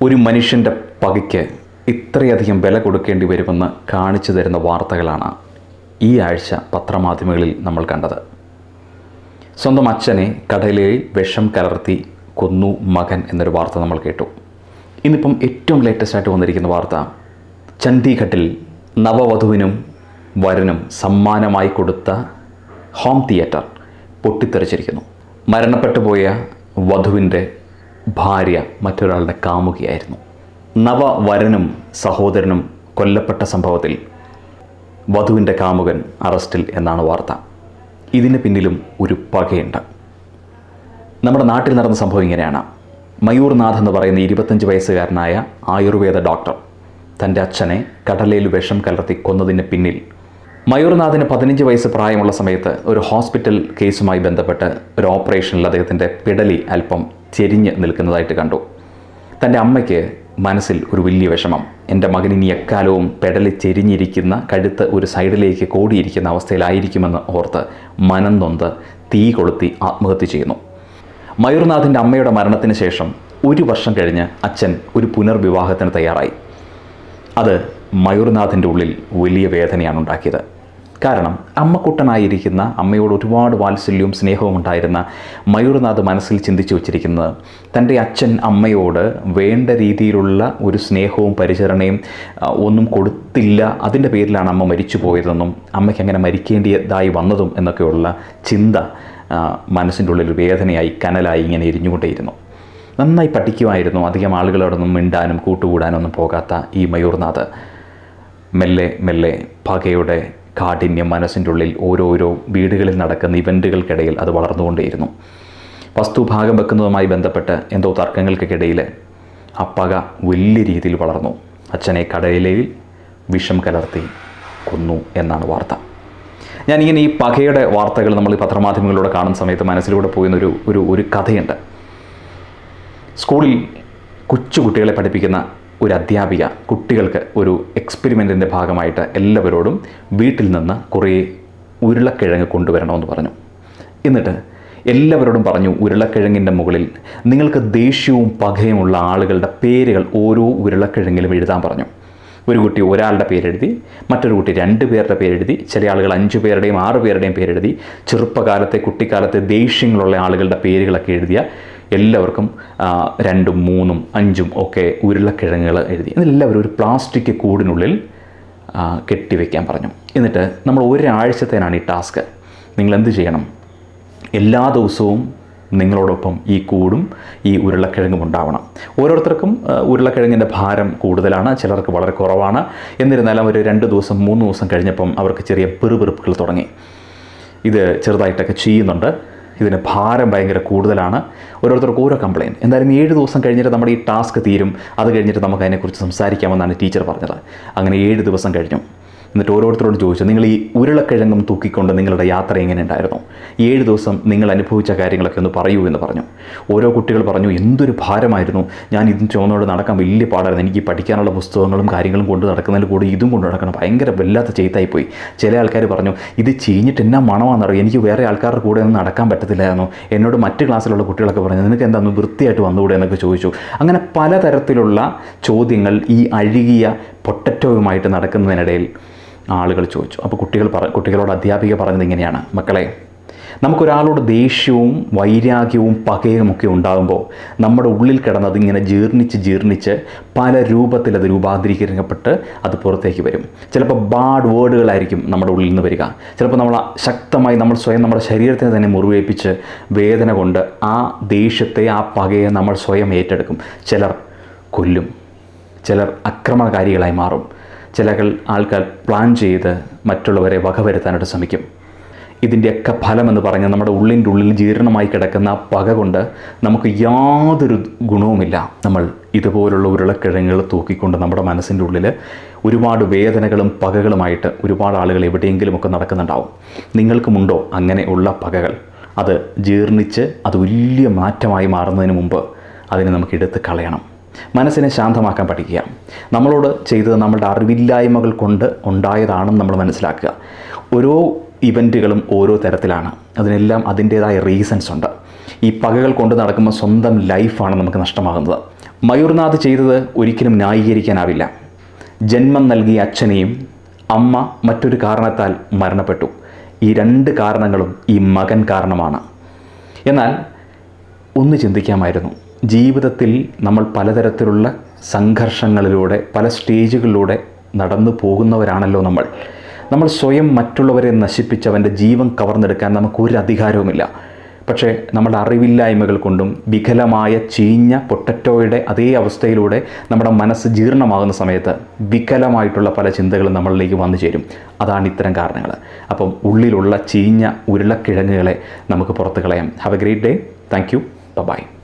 ഒരു മനുഷ്യൻ്റെ പകയ്ക്ക് ഇത്രയധികം വില കൊടുക്കേണ്ടി വരുമെന്ന് കാണിച്ചു തരുന്ന വാർത്തകളാണ് ഈ ആഴ്ച പത്രമാധ്യമങ്ങളിൽ നമ്മൾ കണ്ടത് സ്വന്തം അച്ഛനെ കടലിൽ വിഷം കലർത്തി കൊന്നു മകൻ എന്നൊരു വാർത്ത നമ്മൾ കേട്ടു ഇന്നിപ്പം ഏറ്റവും ലേറ്റസ്റ്റ് ആയിട്ട് വന്നിരിക്കുന്ന വാർത്ത ചണ്ഡീഗഡിൽ നവവധുവിനും വരനും സമ്മാനമായി കൊടുത്ത ഹോം തിയേറ്റർ പൊട്ടിത്തെറിച്ചിരിക്കുന്നു മരണപ്പെട്ടു പോയ വധുവിൻ്റെ ഭാര്യ മറ്റൊരാളുടെ കാമുകിയായിരുന്നു നവവരനും സഹോദരനും കൊല്ലപ്പെട്ട സംഭവത്തിൽ വധുവിൻ്റെ കാമുകൻ അറസ്റ്റിൽ എന്നാണ് വാർത്ത ഇതിന് പിന്നിലും ഒരു പകയുണ്ട് നമ്മുടെ നാട്ടിൽ നടന്ന സംഭവം ഇങ്ങനെയാണ് മയൂർനാഥ് എന്ന് പറയുന്ന ഇരുപത്തഞ്ച് വയസ്സുകാരനായ ആയുർവേദ ഡോക്ടർ തൻ്റെ അച്ഛനെ കടലയിൽ വിഷം കലർത്തി കൊന്നതിന് പിന്നിൽ മയൂർനാഥിന് പതിനഞ്ച് വയസ്സ് പ്രായമുള്ള സമയത്ത് ഒരു ഹോസ്പിറ്റൽ കേസുമായി ബന്ധപ്പെട്ട് ഒരു ഓപ്പറേഷനിൽ അദ്ദേഹത്തിൻ്റെ പിടലി അല്പം ചെരിഞ്ഞ് നിൽക്കുന്നതായിട്ട് കണ്ടു തൻ്റെ അമ്മയ്ക്ക് മനസ്സിൽ ഒരു വലിയ വിഷമം എൻ്റെ മകൻ ഇനി എക്കാലവും പെടലി ചെരിഞ്ഞിരിക്കുന്ന കഴുത്ത് ഒരു സൈഡിലേക്ക് കോടിയിരിക്കുന്ന അവസ്ഥയിലായിരിക്കുമെന്ന് ഓർത്ത് മനം നൊന്ത് തീ കൊളുത്തി ആത്മഹത്യ ചെയ്യുന്നു മയൂർനാഥിൻ്റെ അമ്മയുടെ മരണത്തിന് ശേഷം ഒരു വർഷം കഴിഞ്ഞ് അച്ഛൻ ഒരു പുനർവിവാഹത്തിന് തയ്യാറായി അത് മയൂർനാഥിൻ്റെ ഉള്ളിൽ വലിയ വേദനയാണ് ഉണ്ടാക്കിയത് കാരണം അമ്മക്കുട്ടനായിരിക്കുന്ന അമ്മയോട് ഒരുപാട് വാത്സല്യവും സ്നേഹവും ഉണ്ടായിരുന്ന മയൂർനാഥ് മനസ്സിൽ ചിന്തിച്ചു വച്ചിരിക്കുന്നത് തൻ്റെ അച്ഛൻ അമ്മയോട് വേണ്ട രീതിയിലുള്ള ഒരു സ്നേഹവും പരിചരണയും ആ, ഒന്നും കൊടുത്തില്ല അതിൻ്റെ പേരിലാണ് അമ്മ മരിച്ചു പോയതെന്നും അമ്മയ്ക്ക് അങ്ങനെ മരിക്കേണ്ടിയതായി വന്നതും എന്നൊക്കെയുള്ള ചിന്ത ആ, മനസ്സിൻ്റെ ഉള്ളിൽ ഒരു വേദനയായി കനലായി ഇങ്ങനെ എരിഞ്ഞുകൊണ്ടേയിരുന്നു നന്നായി പഠിക്കുമായിരുന്നു അധികം ആളുകളോടൊന്നും മിണ്ടാനും കൂട്ടുകൂടാനും ഒന്നും പോകാത്ത ഈ മയൂർനാഥ് മെല്ലെ മെല്ലെ പകയുടെ കാഠിന്യം മനസ്സിൻ്റെ ഉള്ളിൽ ഓരോരോ വീടുകളിൽ നടക്കുന്ന ഇവൻറ്റുകൾക്കിടയിൽ അത് വളർന്നുകൊണ്ടേയിരുന്നു വസ്തു ഭാഗം വെക്കുന്നതുമായി ബന്ധപ്പെട്ട് എന്തോ തർക്കങ്ങൾക്കിടയിൽ ആ പക വലിയ രീതിയിൽ വളർന്നു അച്ഛനെ കടയിലയിൽ വിഷം കലർത്തി കൊന്നു എന്നാണ് വാർത്ത ഞാനിങ്ങനെ ഈ പകയുടെ വാർത്തകൾ നമ്മൾ ഈ പത്രമാധ്യമങ്ങളിലൂടെ കാണുന്ന സമയത്ത് മനസ്സിലൂടെ പോയിരുന്നൊരു ഒരു ഒരു കഥയുണ്ട് സ്കൂളിൽ കൊച്ചു കുട്ടികളെ പഠിപ്പിക്കുന്ന ഒരു അധ്യാപിക കുട്ടികൾക്ക് ഒരു എക്സ്പെരിമെൻറ്റിൻ്റെ ഭാഗമായിട്ട് എല്ലാവരോടും വീട്ടിൽ നിന്ന് കുറേ ഉരുളക്കിഴങ്ങ് കൊണ്ടുവരണമെന്ന് പറഞ്ഞു എന്നിട്ട് എല്ലാവരോടും പറഞ്ഞു ഉരുളക്കിഴങ്ങിൻ്റെ മുകളിൽ നിങ്ങൾക്ക് ദേഷ്യവും പകയുമുള്ള ആളുകളുടെ പേരുകൾ ഓരോ ഉരുളക്കിഴങ്ങിലും എഴുതാൻ പറഞ്ഞു ഒരു കുട്ടി ഒരാളുടെ പേരെഴുതി മറ്റൊരു കുട്ടി രണ്ട് പേരുടെ പേരെഴുതി ചില ആളുകൾ അഞ്ച് പേരുടെയും ആറ് പേരുടെയും പേരെഴുതി ചെറുപ്പകാലത്തെ കുട്ടിക്കാലത്തെ ദേഷ്യങ്ങളുള്ള ആളുകളുടെ പേരുകളൊക്കെ എഴുതിയ എല്ലാവർക്കും ആ, രണ്ടും മൂന്നും അഞ്ചും ഒക്കെ ഉരുളക്കിഴങ്ങുകൾ എഴുതി എല്ലാവരും ഒരു പ്ലാസ്റ്റിക് കൂടിനുള്ളിൽ ആ, കെട്ടിവെക്കാൻ പറഞ്ഞു എന്നിട്ട് നമ്മൾ ഒരാഴ്ചത്തേനാണ് ഈ ടാസ്ക് നിങ്ങൾ എന്ത് ചെയ്യണം എല്ലാ ദിവസവും നിങ്ങളോടൊപ്പം ഈ കൂടും ഈ ഉരുളക്കിഴങ്ങും ഉണ്ടാവണം ഓരോരുത്തർക്കും ആ, ഉരുളക്കിഴങ്ങിൻ്റെ ഭാരം കൂടുതലാണ് ചിലർക്ക് വളരെ കുറവാണ് എന്നിരുന്നാലും ഒരു രണ്ട് ദിവസം മൂന്ന് ദിവസം കഴിഞ്ഞപ്പം അവർക്ക് ചെറിയ പെറുപെറുപ്പുകൾ തുടങ്ങി ഇത് ചെറുതായിട്ടൊക്കെ ചെയ്യുന്നുണ്ട് ഇതിന് ഭാരം ഭയങ്കര കൂടുതലാണ് ഓരോരുത്തർക്ക് ഓരോ കംപ്ലയിൻറ്റ് എന്തായാലും ഏഴ് ദിവസം കഴിഞ്ഞിട്ട് നമ്മുടെ ഈ ടാസ്ക് തീരും അത് കഴിഞ്ഞിട്ട് നമുക്ക് അതിനെക്കുറിച്ച് സംസാരിക്കാമെന്നാണ് ടീച്ചർ പറഞ്ഞത് അങ്ങനെ ഏഴ് ദിവസം കഴിഞ്ഞു എന്നിട്ട് ഓരോരുത്തരോട് ചോദിച്ചു നിങ്ങൾ ഈ ഉരുളക്കിഴങ്ങും തൂക്കിക്കൊണ്ട് നിങ്ങളുടെ യാത്ര എങ്ങനെ ഉണ്ടായിരുന്നു ഏഴ് ദിവസം നിങ്ങൾ അനുഭവിച്ച കാര്യങ്ങളൊക്കെ ഒന്ന് പറയൂ എന്ന് പറഞ്ഞു ഓരോ കുട്ടികൾ പറഞ്ഞു എന്തൊരു ഭാരമായിരുന്നു ഞാൻ ഇതും ചുവന്നോട് നടക്കാൻ വലിയ പാടായിരുന്നു എനിക്ക് ഈ പഠിക്കാനുള്ള പുസ്തകങ്ങളും കാര്യങ്ങളും കൊണ്ട് നടക്കുന്നതിൽ കൂടി ഇതും കൊണ്ട് നടക്കണം ഭയങ്കര വല്ലാത്ത ചെയ്തായിപ്പോയി ചില ആൾക്കാർ പറഞ്ഞു ഇത് ചീഞ്ഞിട്ട് എന്നാ മണമാണെന്നറിയോ എനിക്ക് വേറെ ആൾക്കാരുടെ കൂടെ ഒന്നും നടക്കാൻ പറ്റത്തില്ലായിരുന്നു എന്നോട് മറ്റ് ക്ലാസ്സിലുള്ള കുട്ടികളൊക്കെ പറഞ്ഞു നിനക്ക് എന്താ ഒന്ന് വൃത്തിയായിട്ട് വന്നുകൂടെ എന്നൊക്കെ ചോദിച്ചു അങ്ങനെ പലതരത്തിലുള്ള ചോദ്യങ്ങൾ ഈ അഴുകിയ പൊട്ടറ്റോയുമായിട്ട് നടക്കുന്നതിനിടയിൽ ആളുകൾ ചോദിച്ചു അപ്പോൾ കുട്ടികൾ പറ കുട്ടികളോട് അധ്യാപിക പറഞ്ഞത് ഇങ്ങനെയാണ് മക്കളെ നമുക്കൊരാളോട് ദേഷ്യവും വൈരാഗ്യവും പകയും ഒക്കെ ഉണ്ടാകുമ്പോൾ നമ്മുടെ ഉള്ളിൽ കിടന്നത് ഇങ്ങനെ ജീർണിച്ച് ജീർണിച്ച് പല രൂപത്തിൽ അത് രൂപാന്തരീകരിക്കപ്പെട്ട് അത് പുറത്തേക്ക് വരും ചിലപ്പോൾ ബാഡ് വേർഡുകളായിരിക്കും നമ്മുടെ ഉള്ളിൽ നിന്ന് വരിക ചിലപ്പോൾ നമ്മൾ ശക്തമായി നമ്മൾ സ്വയം നമ്മുടെ ശരീരത്തെ തന്നെ മുറിവേൽപ്പിച്ച് വേദന കൊണ്ട് ആ ദേഷ്യത്തെ ആ പകയെ നമ്മൾ സ്വയം ഏറ്റെടുക്കും ചിലർ കൊല്ലും ചിലർ അക്രമകാരികളായി മാറും ചില ആൾക്കാർ പ്ലാൻ ചെയ്ത് മറ്റുള്ളവരെ വകവരുത്താനായിട്ട് ശ്രമിക്കും ഇതിൻ്റെയൊക്കെ ഫലമെന്ന് പറഞ്ഞാൽ നമ്മുടെ ഉള്ളിൻ്റെ ഉള്ളിൽ ജീർണമായി കിടക്കുന്ന ആ പക കൊണ്ട് നമുക്ക് യാതൊരു ഗുണവുമില്ല നമ്മൾ ഇതുപോലുള്ള ഉരുളക്കിഴങ്ങുകൾ തൂക്കിക്കൊണ്ട് നമ്മുടെ മനസ്സിൻ്റെ ഉള്ളിൽ ഒരുപാട് വേദനകളും പകകളുമായിട്ട് ഒരുപാട് ആളുകൾ എവിടെയെങ്കിലുമൊക്കെ നടക്കുന്നുണ്ടാവും നിങ്ങൾക്കുമുണ്ടോ അങ്ങനെ ഉള്ള പകകൾ അത് ജീർണിച്ച് അത് വലിയ മാറ്റമായി മാറുന്നതിന് മുമ്പ് അതിനെ നമുക്ക് എടുത്ത് കളയണം മനസ്സിനെ ശാന്തമാക്കാൻ പഠിക്കുക നമ്മളോട് ചെയ്തത് നമ്മളുടെ അറിവില്ലായ്മകൾ കൊണ്ട് ഉണ്ടായതാണെന്ന് നമ്മൾ മനസ്സിലാക്കുക ഓരോ ഇവൻറ്റുകളും ഓരോ തരത്തിലാണ് അതിനെല്ലാം അതിൻ്റേതായ റീസൺസ് ഉണ്ട് ഈ പകകൾ കൊണ്ട് നടക്കുമ്പോൾ സ്വന്തം ലൈഫാണ് നമുക്ക് നഷ്ടമാകുന്നത് മയൂർനാഥ് ചെയ്തത് ഒരിക്കലും ന്യായീകരിക്കാനാവില്ല ജന്മം നൽകിയ അച്ഛനെയും അമ്മ മറ്റൊരു കാരണത്താൽ മരണപ്പെട്ടു ഈ രണ്ട് കാരണങ്ങളും ഈ മകൻ കാരണമാണ് എന്നാൽ ഒന്ന് ചിന്തിക്കാമായിരുന്നു ജീവിതത്തിൽ നമ്മൾ പലതരത്തിലുള്ള സംഘർഷങ്ങളിലൂടെ പല സ്റ്റേജുകളിലൂടെ നടന്നു പോകുന്നവരാണല്ലോ നമ്മൾ നമ്മൾ സ്വയം മറ്റുള്ളവരെ നശിപ്പിച്ചവൻ്റെ ജീവൻ കവർന്നെടുക്കാൻ നമുക്ക് ഒരു അധികാരവുമില്ല പക്ഷേ നമ്മുടെ അറിവില്ലായ്മകൾ കൊണ്ടും വികലമായ ചീഞ്ഞ പൊട്ടറ്റോയുടെ അതേ അവസ്ഥയിലൂടെ നമ്മുടെ മനസ്സ് ജീർണമാകുന്ന സമയത്ത് വികലമായിട്ടുള്ള പല ചിന്തകളും നമ്മളിലേക്ക് വന്നു ചേരും അതാണ് ഇത്തരം കാരണങ്ങൾ അപ്പം ഉള്ളിലുള്ള ചീഞ്ഞ ഉരുളക്കിഴങ്ങുകളെ നമുക്ക് പുറത്ത് കളയാം have a great day thank you by